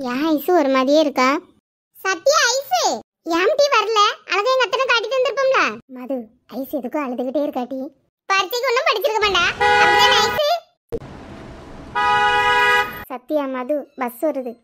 ஏன் ஐசு ஒரு மாதிரியே இருக்கா சத்யா ஐசு ஏன் டீ வரல அழகா எங்க அத்தனை காட்டி தந்திருப்போம்ல மது ஐசு எதுக்கும் அழுதுகிட்டே இருக்காட்டி பரீட்சைக்கு ஒன்றும் படிச்சிருக்க மாட்டா அப்படிதானே ஐசு சத்யா மது பஸ் வருது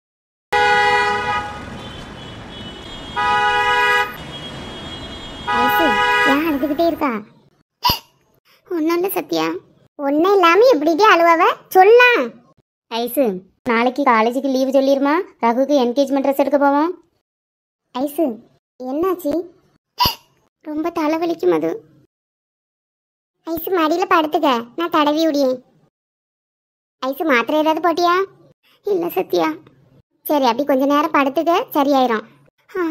ஐசு ஏன் அழுதுகிட்டே இருக்கா ஒன்றும் இல்லை சத்யா ஒன்றும் இல்லாமல் எப்படிட்டே அழுவாவ சொல்லலாம் ஐசு நாளைக்கு காலேஜுக்கு லீவு சொல்லிருமா ரகுக்கு என்கேஜ்மெண்ட் ட்ரெஸ் எடுக்க போவோம் ஐசு என்னாச்சு ரொம்ப தலைவலிக்கும் அது ஐசு மடியில் படுத்துக்க நான் தடவி விடியேன் ஐசு மாத்திரை ஏதாவது போட்டியா இல்லை சத்யா சரி அப்படி கொஞ்ச நேரம் படுத்துக்க சரியாயிரும் ஆ.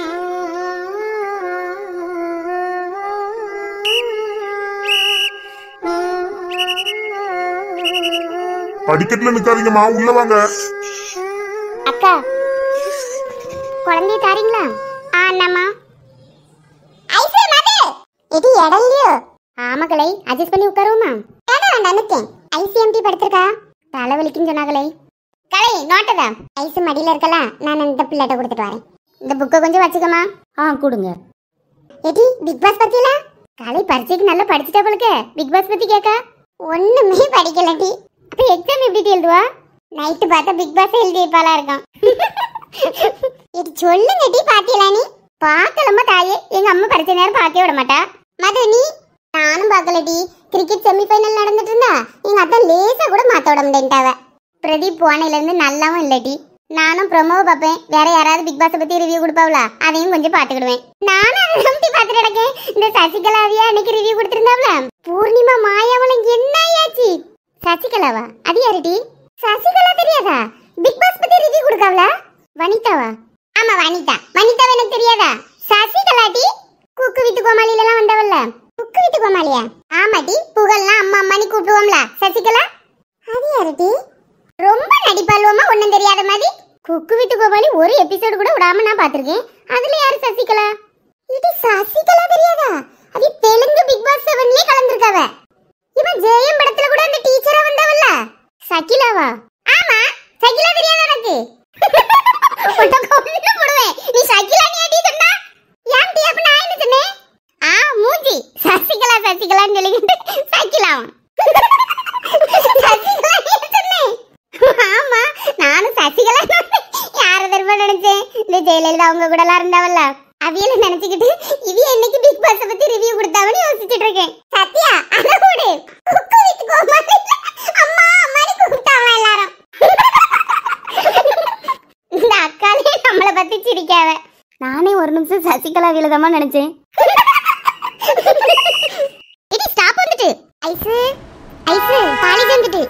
படிக்கட்டுல நிக்காதீங்கம்மா உள்ள வாங்க அக்கா குழந்தைய தாரீங்களா ஆ அண்ணாம்மா ஐசே மது இது இடம் இல்லையோ ஆமாக்களை அட்ஜஸ்ட் பண்ணி உட்காருவோமா இடம் வேண்டாம் நிக்கேன் ஐசிஎம்டி படுத்திருக்கா தலைவலிக்குன்னு சொன்னாங்களே கலை நோட்டதா ஐசு மடியில இருக்கல நான் இந்த பிள்ளைகிட்ட கொடுத்துட்டு வரேன் இந்த புக்கை கொஞ்சம் வச்சுக்கமா ஆ கொடுங்க ஏடி பிக் பாஸ் பத்தியில கலை பரீட்சைக்கு நல்லா படிச்சுட்டா போலுக்க பிக் பாஸ் பத்தி கேட்க ஒண்ணுமே படிக்கலடி அப்ப எக்ஸாம் எப்படி எழுதுவா நைட்டு பார்த்தா பிக் பாஸ் எழுதியிருப்பாளா இருக்கும் இது சொல்லுங்க டி பாத்தீங்களா நீ பார்க்கலமா தாயே எங்க அம்மா படிச்ச நேரம் பார்க்கவே விட மாட்டா மது நீ நானும் பார்க்கலடி கிரிக்கெட் செமிஃபைனல் நடந்துட்டு இருந்தா எங்க அத்தை லேசா கூட மாத்த விட முடியன்ட்டாவ பிரதீப் போனையில இருந்து நல்லாவும் இல்லடி நானும் ப்ரொமோவை பார்ப்பேன் வேற யாராவது பிக் பாஸ் பத்தி ரிவ்யூ கொடுப்பாவளா அதையும் கொஞ்சம் பாத்துக்கிடுவேன் நானும் அதை நம்பி பாத்துட்டு கிடக்கேன் இந்த சசிகலாவியா அன்னைக்கு ரிவ்யூ கொடுத்திருந்தாவல பூர்ணிமா மாயாவளம் என்ன ஆயாச்சு சசிகலாவா அது யாருடி சசிகலா தெரியாதா பிக் பாஸ் பத்தி ரிவ்யூ கொடுக்காவல வனிதாவா ஆமா வனிதா வனிதா எனக்கு தெரியாதா சசிகலாடி குக்கு வித்து கோமாளில எல்லாம் வந்தவல்ல குக்கு வித்து கோமாளியா ஆமாடி புகழ்லாம் அம்மா அம்மானி கூப்பிடுவோம்ல சசிகலா அது யாருடி ரொம்ப நடிப்பாளுவமா ஒண்ணும் தெரியாத மாதிரி குக்கு விட்டு கோபாலி ஒரு எபிசோடு கூட விடாம நான் பாத்திருக்கேன் அதுல யாரு சசிகலா இது சசிகலா தெரியாதா அது தெலுங்கு பிக் பாஸ் செவன்லயே கலந்துருக்காவ இவன் ஜெயம் படத்துல கூட அந்த டீச்சரா வந்தவல்ல சகிலாவா ஆமா சகிலா தெரியாத உனக்கு உனக்கு ஒண்ணு போடுவேன் நீ சகிலா நீ அடி சொன்னா ஏன் டீ அப்ப நான் என்ன சொன்னேன் ஆ மூஞ்சி சசிகலா சசிகலான்னு சொல்லிக்கிட்டு சகிலாவும் சசிகலா நீ சொன்னேன் ஆமா நானும் சசிகலா யார தருவா நினைச்சேன் இந்த ஜெயலலிதா அவங்க கூட எல்லாம் இருந்தாவல்ல அவியல நினைச்சுக்கிட்டு இவிய என்னைக்கு பிக் பாஸ் பத்தி ரிவ்யூ கொடுத்தாவன்னு யோசிச்சுட்டு இருக்கேன் சத்யா அத கூடு குக்கு வித் கோமாளி அம்மா அம்மாடி கூப்பிட்டாவா எல்லாரும் இந்த அக்காலே நம்மள பத்தி சிரிக்காவ நானே ஒரு நிமிஷம் சசிகலா விலதமா நினைச்சேன் இடி ஸ்டாப் வந்துட்டு ஐஸ் ஐஸ் காலேஜ் வந்துட்டு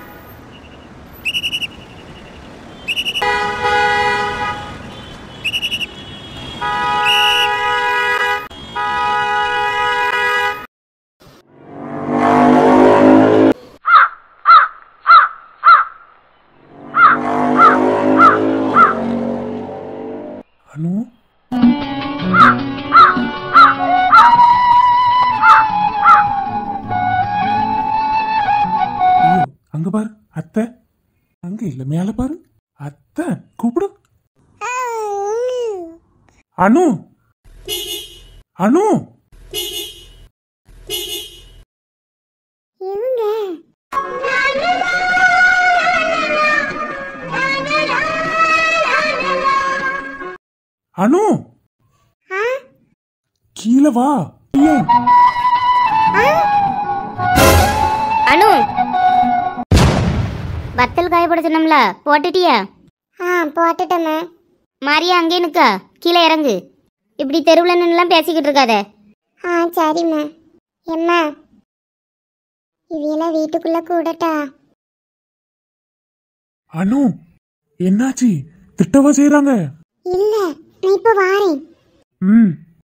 அனு ஐயோ, அங்க பாரு அத்தை அங்க இல்ல மேல பாரு அத்தை கூப்பிடு அனு அனு இவங்க அனு ஆ கீழே வா ஏன் அனு வத்தல் காய போட சொன்னோம்ல போட்டுட்டியா ஆ போட்டுட்டேம்மா மாரியா அங்கே நிக்கா கீழே இறங்கு இப்படி தெருவில் நின்னுலாம் பேசிக்கிட்டு இருக்காத ஆ சரிம்மா எம்மா இவையெல்லாம் வீட்டுக்குள்ள கூடட்டா அனு என்னாச்சு திட்டவா செய்றாங்க இல்ல நான் இப்ப வாரேன் ம்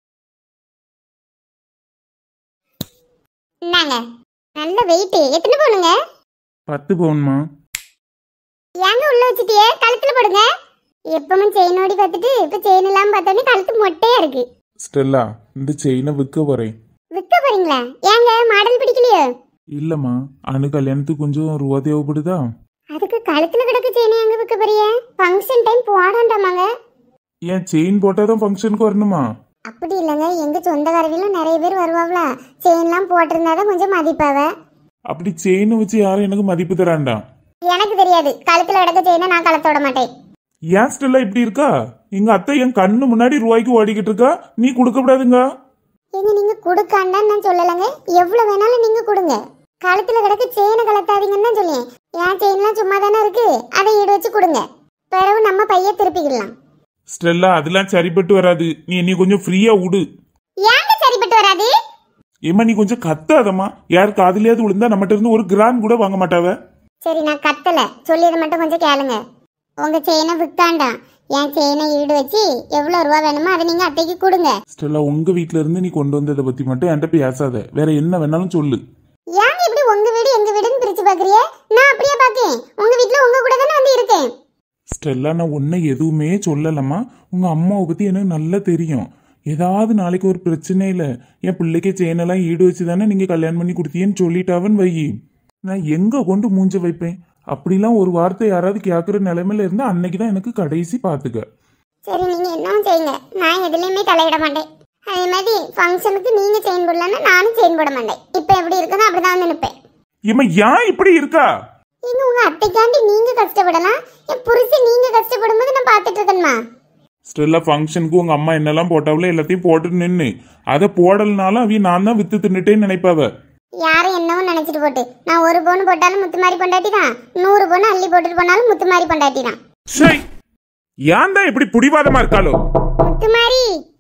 இந்தாங்க நல்ல வெயிட் எத்தனை போனுங்க பத்து பவுன்மா ஏங்க உள்ள வச்சுட்டியே கழுத்துல போடுங்க எப்பவும் செயின் ஓடி பார்த்துட்டு இப்ப செயின் இல்லாம பார்த்தோன்னே கழுத்து மொட்டையா இருக்கு ஸ்டெல்லா இந்த செயினை விற்க போறேன் விற்க போறீங்களா ஏங்க மாடல் பிடிக்கலையோ இல்லம்மா அனு கல்யாணத்துக்கு கொஞ்சம் ரூபா தேவைப்படுதா அதுக்கு கழுத்துல கிடக்கு செயினை அங்க வைக்க போறிய ஃபங்க்ஷன் டைம் போடாண்டாமாங்க ஏன் செயின் போட்டாதான் ஃபங்க்ஷனுக்கு வரணுமா அப்படி இல்லைங்க எங்க சொந்தக்காரவிலும் நிறைய பேர் வருவாங்களா செயின்லாம் போட்டிருந்தாதான் கொஞ்சம் மதிப்பாவ அப்படி செயினை வச்சு யாரும் எனக்கு மதிப்பு தராண்டாம் எனக்கு தெரியாது கழுத்துல கிடக்க செயினை நான் கழுத்த விட மாட்டேன் ஏன் ஸ்டெல்லா இப்படி இருக்கா எங்க அத்தை என் கண்ணு முன்னாடி ரூபாய்க்கு ஓடிக்கிட்டு இருக்கா நீ கொடுக்க கூடாதுங்க ஏங்க நீங்க கொடுக்காண்டான்னு நான் சொல்லலைங்க எவ்வளவு வேணாலும் நீங்க கொடுங்க கழுத்துல கிடக்க செயினை கலத்தாதீங்கன்னு தான் சொல்லியேன் என் செயின்லாம் சும்மா தானே இருக்கு அதை ஈடு வச்சு கொடுங்க பிறகு நம்ம பைய திருப்பிக்கலாம் ஸ்டெல்லா அதெல்லாம் சரிப்பட்டு வராது நீ என்னை கொஞ்சம் ஃப்ரீயா விடு ஏங்க சரிப்பட்டு வராது ஏம்மா நீ கொஞ்சம் கத்தாதம்மா யார் காதுலயாவது விழுந்தா நம்மகிட்ட இருந்து ஒரு கிராம் கூட வாங்க மாட்டாவ சரி நான் கத்தல சொல்லியதை மட்டும் கொஞ்சம் கேளுங்க உங்க செயினை விற்காண்டாம் என் செயினை ஈடு வச்சு எவ்வளவு ரூபா வேணுமோ அதை நீங்க அத்தைக்கு கொடுங்க ஸ்டெல்லா உங்க வீட்ல இருந்து நீ கொண்டு வந்ததை பத்தி மட்டும் என்கிட்ட பேசாத வேற என்ன வேணாலும் சொல்லு ஏங்க இப்படி உங்க வீடு எங்க வீடுன்னு பிரிச்சு பாக்குறிய நான் அப்படியே பாக்கேன் உங்க வீட்ல உங்க கூட தானே வந்து இருக்கேன் ஸ்டெல்லா நான் உன்னை எதுவுமே சொல்லலம்மா உங்க அம்மாவை பத்தி எனக்கு நல்லா தெரியும் ஏதாவது நாளைக்கு ஒரு பிரச்சனை இல்லை என் பிள்ளைக்கு செயினெல்லாம் ஈடு வச்சு தானே நீங்க கல்யாணம் பண்ணி கொடுத்தீங்கன்னு சொல்லிட்டாவன்னு வை நான் எங்க கொண்டு மூஞ்ச வைப்பேன் அப்படிலாம் ஒரு வார்த்தை யாராவது கேட்குற நிலைமையில இருந்தா அன்னைக்கு தான் எனக்கு கடைசி பார்த்துக்க சரி நீங்க என்ன செய்யுங்க நான் எதுலயுமே தலையிட மாட்டேன் அதே மாதிரி ஃபங்க்ஷனுக்கு நீங்க செயின் போடலன்னா நானும் செயின் போட மாட்டேன் இப்போ எப்படி இருக்குன்னு அப்படிதான் வந்து நிற்பேன் இம்மா ஏன் இப்படி இருக்கா இங்க உங்க அத்தைக்காண்டி நீங்க கஷ்டப்படலாம் என் புருஷன் நீங்க கஷ்டப்படும் போது நான் பார்த்துட்டு இருக்கேன்மா ஸ்டெல்லா ஃபங்க்ஷனுக்கு உங்க அம்மா என்னெல்லாம் போட்டாவளோ எல்லாத்தையும் போட்டு நின்று அதை போடலனாலும் அவி நான் தான் வித்து தின்னுட்டேன்னு நினைப்பாவ யாரும் என்னவோ நினைச்சிட்டு போட்டு நான் ஒரு பொண்ணு போட்டாலும் முத்து மாதிரி பொண்டாட்டி தான் நூறு பொண்ணு அள்ளி போட்டுட்டு போனாலும் முத்து மாதிரி பொண்டாட்டி தான் சை ஏன் தான் இப்படி புடிவாதமா இருக்காளோ முத்து மாதிரி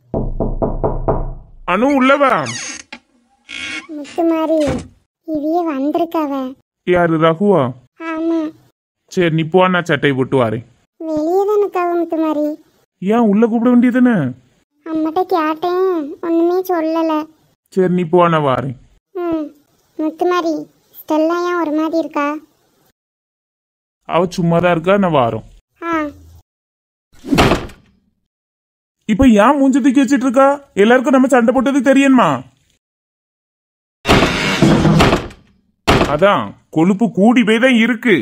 அனு உள்ளவா முத்து மாதிரி இவையே வந்திருக்காவ யாரு ரகுவா ஆமா சரி நீ போ நான் சட்டை போட்டு வரேன் வெளியே தான் நிற்காவ முத்து மாதிரி ஏன் உள்ள கூப்பிட வேண்டியதுன்னு அம்மாட்ட கேட்டேன் ஒண்ணுமே சொல்லல சரி நீ போ நான் வாரேன் ம் முத்து மாதிரி ஸ்டெல்லா ஏன் ஒரு மாதிரி இருக்கா அவ சும்மா தான் இருக்கா நான் வாரோம் ஆ இப்ப ஏன் மூஞ்ச தூக்கி வச்சிட்டு இருக்கா எல்லாருக்கும் நம்ம சண்டை போட்டது தெரியுமா அதான் கொழுப்பு கூடி போய் தான் இருக்கு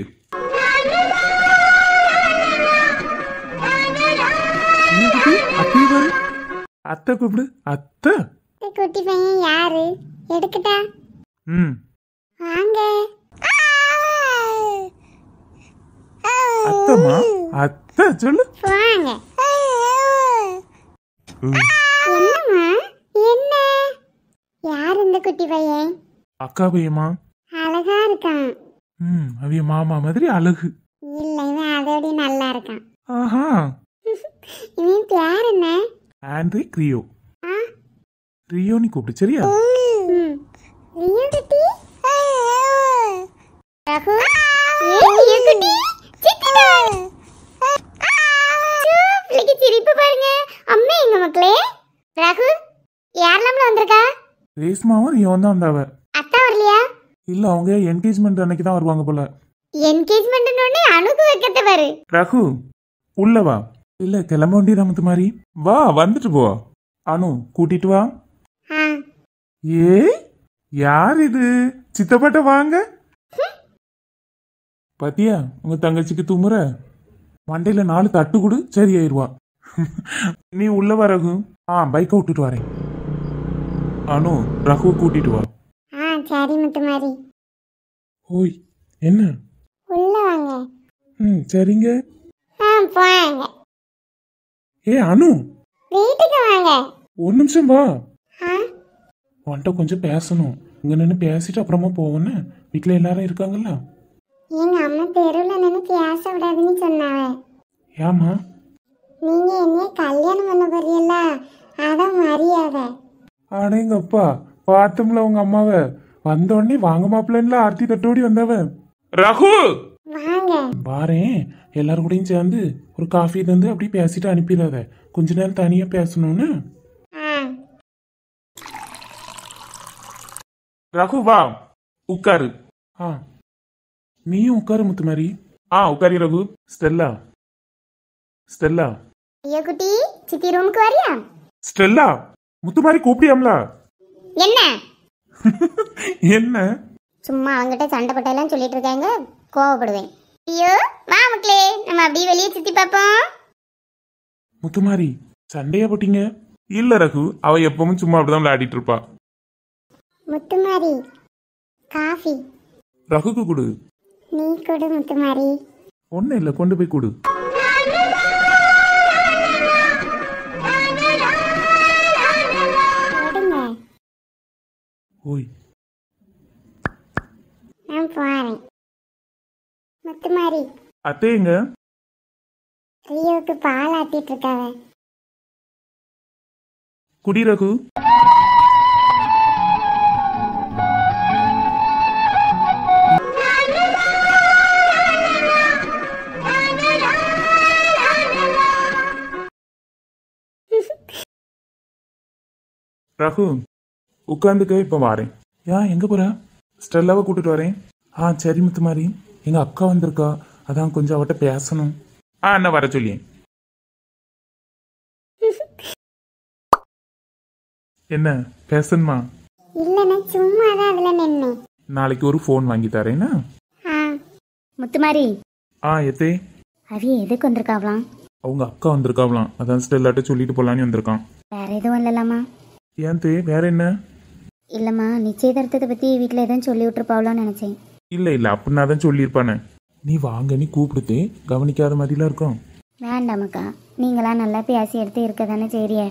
அத்தை பாரு. அத்தை கூப்பிடு அத்தை இந்த குட்டி பையன் யாரு எடுக்கட்டா ம் வாங்க அத்தைமா அத்தை சொல்லு வாங்க ம். என்னம்மா என்ன யார் இந்த குட்டி பையன் அக்கா பையமா அழகா இருக்கான் ம் அவிய மாமா மாதிரி அழகு இல்ல இவன் அதோட நல்லா இருக்கான் ஆஹா இவன் பேர் என்ன ஆண்ட்ரி கிரியோ ஆ? ரியோ நீ கூப்பிடு சரியா ம். ரியா குட்டி ரகு ஏய் ரியா குட்டி சித்திடா பிள்ளைக்கு சிரிப்பு பாருங்க அம்மா எங்க மக்களே ரகு யாரெல்லாம் வந்திருக்கா ரேஸ்மாவும் ரியோவும் தான் வந்தாவ அத்தா வரலையா இல்ல அவங்க என்கேஜ்மெண்ட் அன்னைக்கு தான் வருவாங்க போல என்கேஜ்மெண்ட் உடனே அணுக்கு வைக்கத்த பாரு ரகு உள்ள வா இல்ல கிளம்ப வேண்டியதா முத்து மாதிரி வா வந்துட்டு போ அனு கூட்டிட்டு வா ஆ ஏ யார் இது சித்தப்பாட்ட வாங்க பாத்தியா உங்க தங்கச்சிக்கு துமுற மண்டையில நாலு தட்டு கொடு சரியாயிருவா நீ உள்ள வா ரகு ஆ பைக்கை விட்டுட்டு வரேன் அனு ரகுவை கூட்டிட்டு வா ஆ சரி முத்து மாதிரி ஓய் என்ன உள்ள வாங்க ம் சரிங்க ஆ போங்க ஏ அனு வீட்டுக்கு வாங்க ஒரு நிமிஷம் வா ஆ உன்கிட்ட கொஞ்சம் பேசணும் இங்க நின்று பேசிட்டு அப்புறமா போவோன்னு வீட்டில் எல்லாரும் இருக்காங்கல்ல எங்க அம்மா தெருவில் நின்று பேச விடாதுன்னு சொன்னாவ ஏமா நீங்க என்னைய கல்யாணம் பண்ண போறீல்ல அதான் மரியாதை அடேங்கப்பா பார்த்தோம்ல உங்க அம்மாவை வந்த உடனே வாங்க மாப்பிள்ளன்ல ஆர்த்தி தட்டோடி வந்தவ ரகு வாங்க பாரேன் எல்லாரும் கூடயும் சேர்ந்து ஒரு காஃபி தந்து அப்படி பேசிட்டு அனுப்பிடாத கொஞ்ச நேரம் தனியா பேசணும்னு ஆ ரகு வா உட்காரு ஆ நீயும் உட்காரு முத்து மாதிரி ஆ உட்காரி ரகு ஸ்டெல்லா ஸ்டெல்லா ஐயோ குட்டி சித்தி ரூமுக்கு வரியா ஸ்டெல்லா முத்து மாதிரி கூப்பிடியாம்ல என்ன என்ன சும்மா அவங்ககிட்ட சண்டை போட்டெல்லாம் சொல்லிட்டு இருக்காங்க கோவப்படுவேன் ஐயோ வா மக்களே நம்ம அப்படியே வெளியே சுத்தி பார்ப்போம் முத்துமாரி சண்டையா போட்டீங்க இல்ல ரகு அவ எப்பவும் சும்மா அப்படிதான் விளையாடிட்டு இருப்பா முத்துமாரி காஃபி ரகுக்கு கொடு நீ கொடு முத்துமாரி ஒன்னும் இல்ல கொண்டு போய் கொடு கொடுங்க ஓய் நான் போறேன் முத்துமாரி அத்தே எங்க ரியோவுக்கு பால் ஆத்திட்டு இருக்காவ குடி ரகு ரகு உட்காந்துக்க இப்ப வாரேன் ஏன் எங்க போற ஸ்டெல்லாவை கூட்டிட்டு வரேன் ஆ சரி முத்துமாரி எங்க அக்கா வந்திருக்கா அதான் கொஞ்சம் அவட்ட பேசணும் ஆ என்ன வர சொல்லியேன் என்ன பேசணுமா இல்லைன்னா சும்மா தான் அதுல நின்னேன் நாளைக்கு ஒரு ஃபோன் வாங்கி தரேன்னா ஆ முத்துமாரி ஆ எத்தே அவிய எதுக்கு வந்திருக்காவலாம் அவங்க அக்கா வந்திருக்காவலாம் அதான் ஸ்டெல்லாட்ட சொல்லிட்டு போலான்னு வந்திருக்கான் வேற எதுவும் இல்லலாமா ஏன் தே வேற என்ன இல்லைம்மா நிச்சயதார்த்தத்தை பற்றி வீட்டில் எதுவும் சொல்லி விட்டுருப்பாவலான்னு நினச்சேன் இல்ல இல்ல அப்படின்னா தான் சொல்லியிருப்பானே நீ வாங்க நீ கூப்பிடுதே கவனிக்காத மாதிரிலாம் இருக்கும் வேண்டாமக்கா நீங்களாம் நல்லா பேசி எடுத்து இருக்க தானே சரியே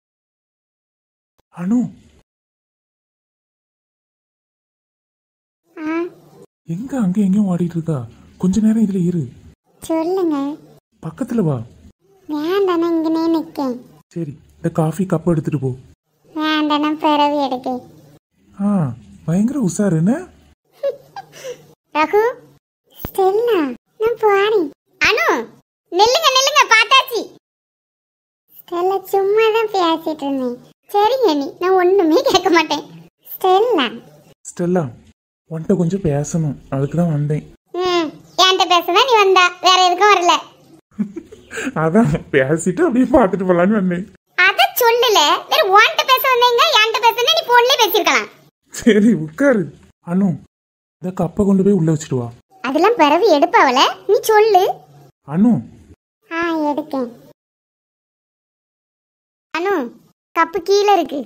அனு ஆ எங்க அங்க எங்கேயும் ஓடிட்டு இருக்கா கொஞ்ச நேரம் இதுல இரு சொல்லுங்க பக்கத்துல வா வேண்டாம் இங்கனே நிக்கேன் சரி இந்த காஃபி கப் எடுத்துட்டு போ வேண்டாம் நான் பிறவி எடுக்கேன் ஆ பயங்கர உஷாரு என்ன ரகு ஸ்டெல்லா நான் போறேன் அனு நில்லுங்க நில்லுங்க பார்த்தாச்சு ஸ்டெல்லா சும்மா தான் பேசிட்டு இருந்தேன் சரிங்க நீ நான் ஒண்ணுமே கேட்க மாட்டேன் ஸ்டெல்லா ஸ்டெல்லா உன்கிட்ட கொஞ்சம் பேசணும் அதுக்கு தான் வந்தேன் ம் என்கிட்ட பேசதான் நீ வந்தா வேற எதுக்கும் வரல அதான் பேசிட்டு அப்படியே பார்த்துட்டு போலான்னு வந்தேன் அத சொல்லல வேற உன்கிட்ட பேச வந்தீங்க என்கிட்ட பேசுனா நீ போன்லயே பேசிருக்கலாம் சரி உட்காரு அனு இந்த கப்பை கொண்டு போய் உள்ள வச்சுட்டு வா அதெல்லாம் பிறவி எடுப்பாவல நீ சொல்லு அனு ஆ எடுக்கேன் அனு கப்பு கீழே இருக்கு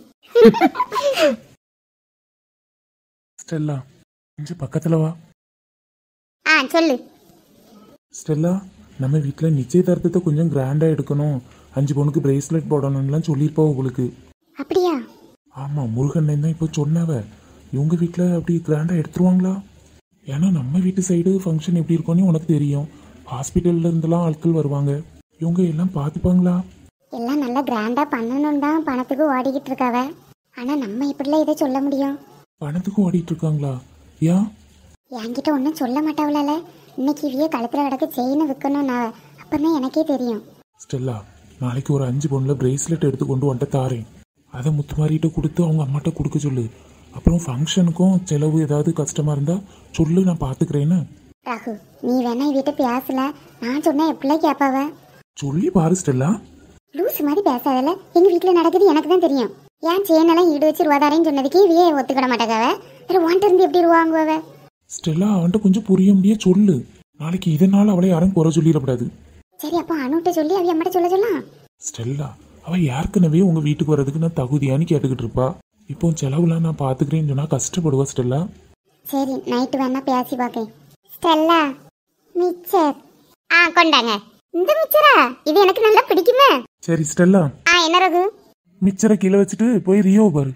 ஸ்டெல்லா கொஞ்சம் பக்கத்துல வா ஆ சொல்லு ஸ்டெல்லா நம்ம வீட்டில் நிச்சயதார்த்தத்தை கொஞ்சம் கிராண்டாக எடுக்கணும் அஞ்சு பவுனுக்கு பிரேஸ்லெட் போடணும்லாம் சொல்லியிருப்பா உங்களுக்கு அப்படியா ஆமாம் முருகன் தான் இப்போ சொன்னாவ இவங்க வீட்டில் அப்படி கிராண்டாக எடுத்துருவாங்களா ஏன்னா நம்ம வீட்டு சைடு ஃபங்க்ஷன் எப்படி இருக்கும்னு உனக்கு தெரியும் ஹாஸ்பிட்டல்ல இருந்தெல்லாம் ஆட்கள் வருவாங்க இவங்க எல்லாம் பார்த்துப்பாங்களா எல்லாம் நல்லா கிராண்டா பண்ணணும் தான் பணத்துக்கு ஓடிக்கிட்டு இருக்காவ ஆனா நம்ம இப்படிலாம் இதை சொல்ல முடியும் பணத்துக்கும் ஓடிட்டு இருக்காங்களா ஏன் என்கிட்ட ஒன்றும் சொல்ல மாட்டாவளால இன்னைக்கு இவைய கழுத்துல கிடக்கு செயினை விற்கணும் நான் அப்பதான் எனக்கே தெரியும் ஸ்டெல்லா நாளைக்கு ஒரு அஞ்சு பவுனில் பிரேஸ்லெட் எடுத்து கொண்டு வந்துட்டு தாரேன் அதை முத்துமாரிட்ட கொடுத்து அவங்க அம்மாட்ட கொடுக்க சொல்லு அப்புறம் ஃபங்க்ஷனுக்கும் செலவு ஏதாவது கஷ்டமா இருந்தா சொல்லு நான் பார்த்துக்கிறேன்னு ராகு நீ வேணா இவகிட்ட பேசல நான் சொன்னா எப்படிலாம் கேட்பாவ சொல்லி பாரு ஸ்டெல்லா லூஸ் மாதிரி பேசாதல எங்க வீட்டுல நடக்குது எனக்கு தான் தெரியும் ஏன் செயினெல்லாம் ஈடு வச்சு ரூபாதாரேன்னு சொன்னதுக்கு இவையே ஒத்துக்கிட மாட்டாக்காவ வேற உன்கிட்ட இருந்து எப்படி ரூபா வாங்குவாவ ஸ்டெல்லா அவன்கிட்ட கொஞ்சம் புரிய முடிய சொல்லு நாளைக்கு இதனால அவளை யாரும் குறை சொல்லிடக்கூடாது சரி அப்போ அனுட்ட சொல்லி அவைய அம்மாட்ட சொல்ல சொல்லலாம் ஸ்டெல்லா அவ ஏற்கனவே உங்க வீட்டுக்கு வர்றதுக்கு நான் தகுதியான்னு கேட்டுக்கிட்டு இருப்பா இப்போ செலவுலாம் நான் பாத்துக்கிறேன்னு சொன்னா கஷ்டப்படுவா ஸ்டெல்லா சரி நைட்டு வேணா பேசி பார்க்கேன் ஸ்டெல்லா மிச்சர் ஆ கொண்டாங்க இந்த மிச்சரா இது எனக்கு நல்லா பிடிக்குமே சரி ஸ்டெல்லா ஆ என்ன ரகு மிச்சரை கீழே வச்சுட்டு போய் ரியோ பாரு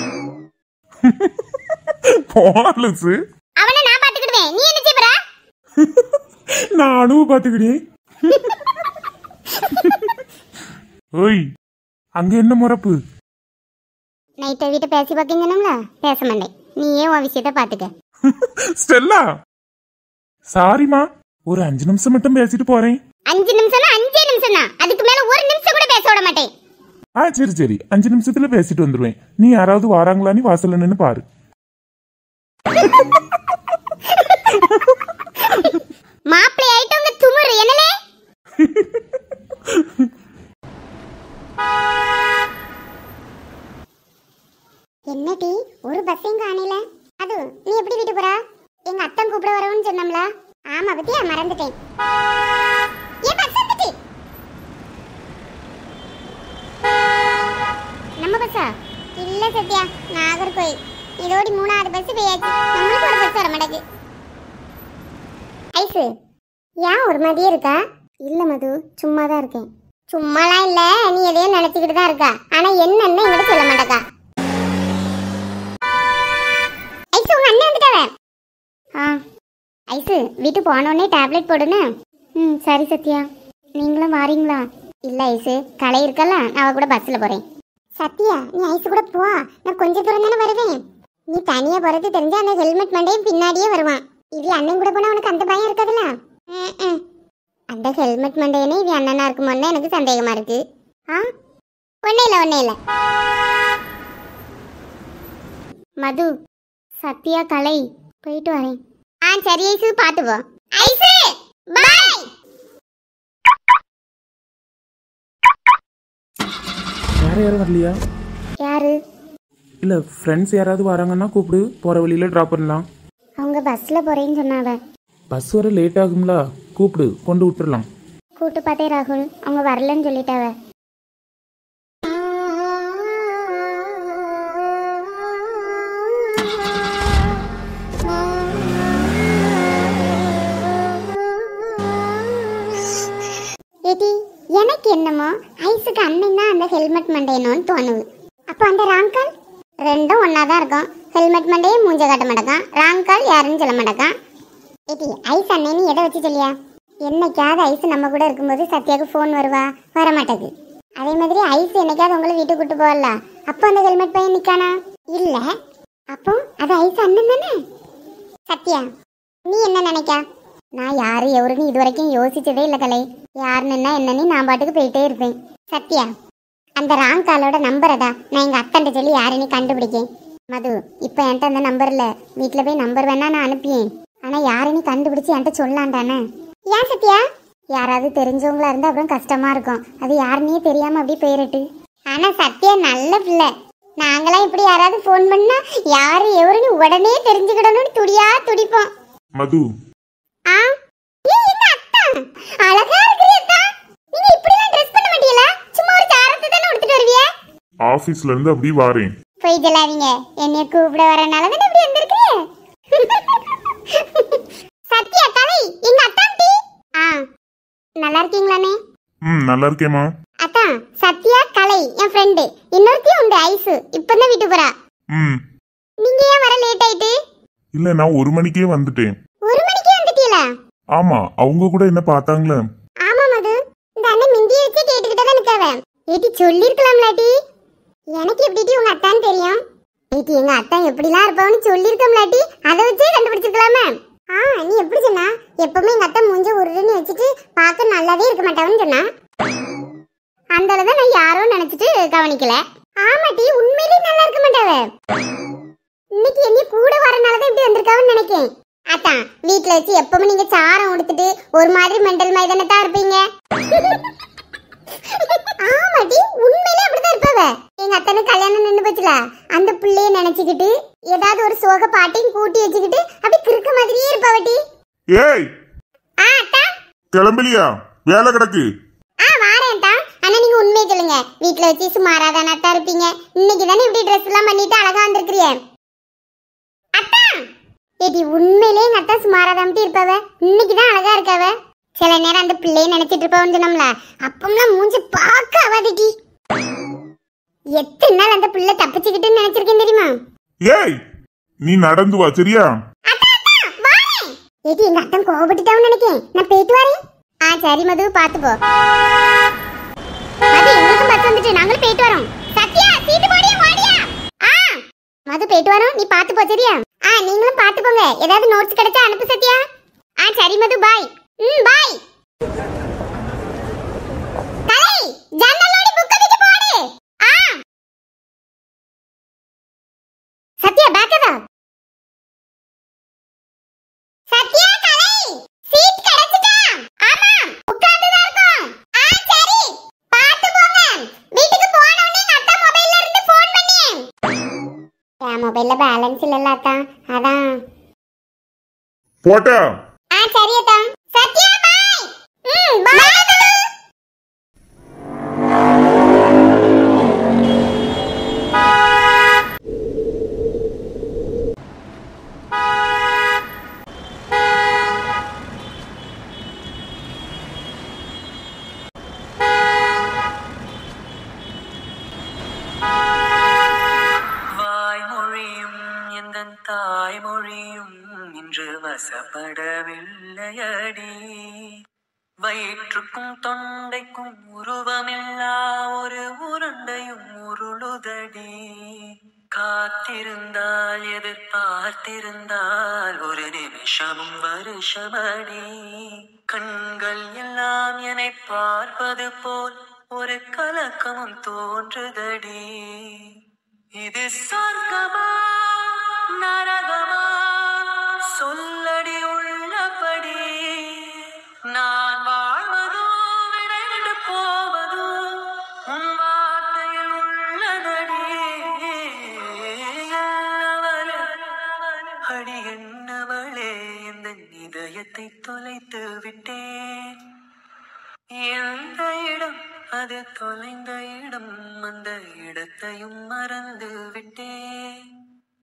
போலசு அவனை நான் பாத்துக்கிடுவேன் நீ என்ன செய்யறா நானும் பாத்துக்கிட்டேன் ஓய் அங்க என்ன முறப்பு நைட்டை வீட்டை பேசி பார்க்கீங்கன்னாங்களா பேச மாட்டேன் நீயே உன் விஷயத்த பாத்துக்க ஸ்டெல்லா சாரிமா ஒரு அஞ்சு நிமிஷம் மட்டும் பேசிட்டு போறேன் அஞ்சு நிமிஷம்னா அஞ்சே நிமிஷம் தான் அதுக்கு மேல ஒரு நிமிஷம் கூட பேச விட மாட்டேன் ஆ சரி சரி அஞ்சு நிமிஷத்துல பேசிட்டு வந்துருவேன் நீ யாராவது வாராங்களான்னு வாசல்ல நின்னு பாரு மாப்பிள்ளை ஆயிட்டு உங்க துமுறு என்னலே என்னடி ஒரு பஸ்ஸையும் காணல அது நீ எப்படி வீட்டு போறா எங்க அத்தன் கூப்பிட வரவுன்னு சொன்னோம்ல ஆமா பத்தியா மறந்துட்டேன் சத்யா நாகர்கோயில் இதோடி மூணாவது பஸ் போயாச்சு நம்மளுக்கு ஒரு பஸ் வர மாட்டேங்குது ஐசு ஏன் ஒரு மாதிரியே இருக்கா இல்ல மது சும்மா தான் இருக்கேன் சும்மாலாம் இல்ல நீ எதையும் நினைச்சுக்கிட்டு தான் இருக்கா ஆனா என்னன்னு என்கிட்ட சொல்ல மாட்டேக்கா ஐசு உங்க அண்ணன் வந்துட்டாவ ஆ ஐசு வீட்டு போனோடனே டேப்லெட் போடுன்னு ம் சரி சத்யா நீங்களும் வாரீங்களா இல்ல ஐசு கலை இருக்கல நான் அவ கூட பஸ்ல போறேன் சத்யா நீ ஐசு கூட போ நான் கொஞ்ச தூரம் தானே வருவேன் நீ தனியா போறது தெரிஞ்சா அந்த ஹெல்மெட் மண்டையும் பின்னாடியே வருவான் இது அண்ணன் கூட போனா உனக்கு அந்த பயம் இருக்காதுல்ல ம், ம். அந்த ஹெல்மெட் மண்டையனே இது அண்ணனா இருக்குமோன்னு எனக்கு சந்தேகமா இருக்கு ஆ ஒண்ணே இல்ல ஒண்ணே இல்ல மது சத்யா கலை போயிட்டு வரேன் ஆ சரி ஐசு பாத்து போ ஐசு பாய் வேற யாரும் வரலையா யாரு இல்லை ஃப்ரெண்ட்ஸ் யாராவது வராங்கன்னா கூப்பிடு போகிற வழியில் ட்ராப் பண்ணலாம் அவங்க பஸ்ல போறேன்னு சொன்னாவ பஸ் வர லேட் ஆகும்ல கூப்பிடு கொண்டு விட்டுறலாம் கூட்டு பார்த்தே ராகுல் அவங்க வரலன்னு சொல்லிட்டாவ ஏடி எனக்கு என்னமோ ஐஸுக்கு அண்ணன் தான் அந்த ஹெல்மெட் மண்டையணும்னு தோணுது அப்போ அந்த ராங்கால் ரெண்டும் ஒன்றா தான் இருக்கும் ஹெல்மெட் மண்டையே மூஞ்ச காட்ட மாட்டேக்கான் ராங்கால் யாருன்னு சொல்ல மாட்டேக்கான் ஏடி ஐஸ் அண்ணே நீ எதை வச்சு சொல்லியா என்னைக்காவது ஐஸ் நம்ம கூட இருக்கும்போது சத்யாவுக்கு ஃபோன் வருவா வர மாட்டேது அதே மாதிரி ஐஸ் என்னைக்காவது உங்களை வீட்டுக்கு கூட்டு போகல அப்போ அந்த ஹெல்மெட் பையன் நிக்கானா இல்ல அப்போ அது ஐஸ் அண்ணன் தானே சத்யா நீ என்ன நினைக்கா நான் யாரு எவருன்னு இது வரைக்கும் யோசிச்சதே இல்லை கலை யாருன்னா என்னன்னு நான் பாட்டுக்கு போயிட்டே இருப்பேன் சத்யா அந்த ராங் காலோட நம்பரடா நான் எங்க அத்தன்ட்ட சொல்லி யாருன்னு கண்டுபிடிக்கேன் மது இப்போ என்கிட்ட அந்த நம்பர் இல்ல வீட்டில் போய் நம்பர் வேணா நான் அனுப்பியேன் ஆனா யாருன்னு கண்டுபிடிச்சு என்கிட்ட சொல்லாண்டானே ஏன் சத்யா யாராவது தெரிஞ்சவங்களா இருந்தா அப்புறம் கஷ்டமா இருக்கும் அது யாருன்னே தெரியாம அப்படியே போயிரட்டு ஆனா சத்யா நல்ல பிள்ளை நாங்களாம் இப்படி யாராவது ஃபோன் பண்ணா யாரு எவருன்னு உடனே தெரிஞ்சுக்கிடணும்னு துடியா துடிப்போம் மது ஆ ஏய், எங்க அத்தா அழகா இருக்கிறீ அத்தா நீங்க இப்படி எல்லாம் ட்ரெஸ் பண்ண மாட்டீங்களா சும்மா ஒரு சாரத்தை தானே உடுத்துட்டு வருவியே ஆஃபீஸ்ல இருந்து அப்படி வாரேன் போய் சொல்லாதீங்க என்னைய கூப்பிட வரனால தானே இப்படி வந்திருக்கிறீ சத்யா கலை எங்க அத்தான்டி ஆ நல்லா இருக்கீங்களானே ம் நல்லா இருக்கேம்மா அத்தா சத்யா கலை என் ஃப்ரெண்டு இன்னொருத்தையும் உண்டு ஐசு இப்பதான் வீட்டுக்கு போறா ம் நீங்க ஏன் வர லேட் ஆயிட்டு இல்ல நான் ஒரு மணிக்கே வந்துட்டேன் ஒரு மணிக்கே வந்துட்டீங்களா ஆமா அவங்க கூட என்ன பார்த்தாங்களே ஆமா மது இந்த அண்ணன் மிந்திய வச்சு கேட்டுக்கிட்டே தான் நிக்காவ ஏட்டி சொல்லிருக்கலாம்லாட்டி எனக்கு எப்படி உங்க அத்தான்னு தெரியும் ஏட்டி எங்க அத்தா எப்படிலாம் இருப்பான்னு சொல்லிருக்கோம்லாட்டி அதை வச்சே கண்டுபிடிச்சிருக்கலாமே ஆ நீ எப்படி சொன்னா எப்பவுமே எங்க அத்தா மூஞ்ச உருன்னு வச்சுட்டு பார்க்க நல்லாவே இருக்க மாட்டான்னு சொன்னா அந்த அளவு நான் யாரோ நினைச்சிட்டு கவனிக்கல ஆமாட்டி உண்மையிலேயே நல்லா இருக்க மாட்டாவ இன்னைக்கு என்ன கூட வரனால தான் இப்படி வந்திருக்காவன்னு நினைக்கேன் அத்தான் வீட்ல வச்சு எப்பவுமே நீங்க சாரம் உடுத்துட்டு ஒரு மாதிரி மெண்டல் மாதிரி தானே தான் இருப்பீங்க ஆமாடி உண்மையிலே அப்படிதான் இருப்பவ எங்க அத்தனுக்கு கல்யாணம் நின்னு போச்சுல அந்த பிள்ளைய நினைச்சுக்கிட்டு ஏதாவது ஒரு சோக பாட்டையும் கூட்டி வச்சுக்கிட்டு அப்படி கிறுக்க மாதிரியே இருப்பவட்டி ஏய் ஆ அத்தா கிளம்பலியா வேலை கிடக்கு ஆ வாரேன்டா ஆனா நீங்க உண்மையை சொல்லுங்க வீட்ல வச்சு சுமாரா தானே அத்தா இருப்பீங்க இன்னைக்கு தானே இப்படி ட்ரெஸ் எல்லாம் பண்ணிட்டு அழகா வந்திருக்கிறிய அத்தா ஏடி உண்மையிலே எங்க அத்தா சுமாரா தான் இருப்பவ இன்னைக்கு தான் அழகா இருக்கவ சில நேரம் அந்த பிள்ளைய நினைச்சிட்டு இருப்பவன்னு சொன்னோம்ல அப்பம்லாம் மூஞ்சி பார்க்க ஆவாதிட்டி எத்தனை நாள் அந்த பிள்ளை தப்பிச்சுக்கிட்டுன்னு நினைச்சிருக்கேன் தெரியுமா ஏய் நீ நடந்து வா சரியா அத்தா, அத்தா, வாரேன். ஏடி எங்க அத்தன் கோவப்பட்டுட்டான்னு நினைக்கேன் நான் போயிட்டு வரேன் ஆ சரி மது பாத்து போ மது எங்களுக்கும் பஸ் வந்துட்டு நாங்களும் போயிட்டு வரோம் சத்யா சீட்டு போடியா வாடியா ஆ மது போயிட்டு வரோம் நீ பாத்து போ சரியா ஆ நீங்களும் பாத்து போங்க ஏதாவது நோட்ஸ் கிடைச்சா அனுப்பு சத்யா ஆ சரி மது பாய் ம் பாய் கலை ஜன்னலோடி புக்க தூக்கி போடு ஆ சத்யா பேக்கதா சத்யா கலை சீட் கிடைச்சிட்டா ஆமா உட்கார்ந்து தான் இருக்கோம் ஆ சரி பாத்து போங்க வீட்டுக்கு போன உடனே எங்க அத்தா மொபைல்ல இருந்து ஃபோன் பண்ணி என் மொபைல்ல பேலன்ஸ் இல்லல்ல அத்தா அதான் போட்டா ஆ சரி அத்தா சத்யா பாய் ம் பாய் புலப்படவில்லையடி வயிற்றுக்கும் தொண்டைக்கும் உருவமில்லா ஒரு உருண்டையும் உருளுதடி காத்திருந்தால் எதிர்பார்த்திருந்தால் ஒரு நிமிஷமும் வருஷமடி கண்கள் எல்லாம் என்னை பார்ப்பது போல் ஒரு கலக்கமும் தோன்றுதடி இது சொர்க்கமா நரகமா சொல்லடி உள்ளபடி நான் வாழ்வதோ விடைந்து போவதோ உன் வார்த்தையில் உள்ளதடி என்னவளே, அடி என்னவளே இந்த இதயத்தை தொலைத்து விட்டேன் எந்த இடம் அது தொலைந்த இடம் அந்த இடத்தையும் மறந்து விட்டேன்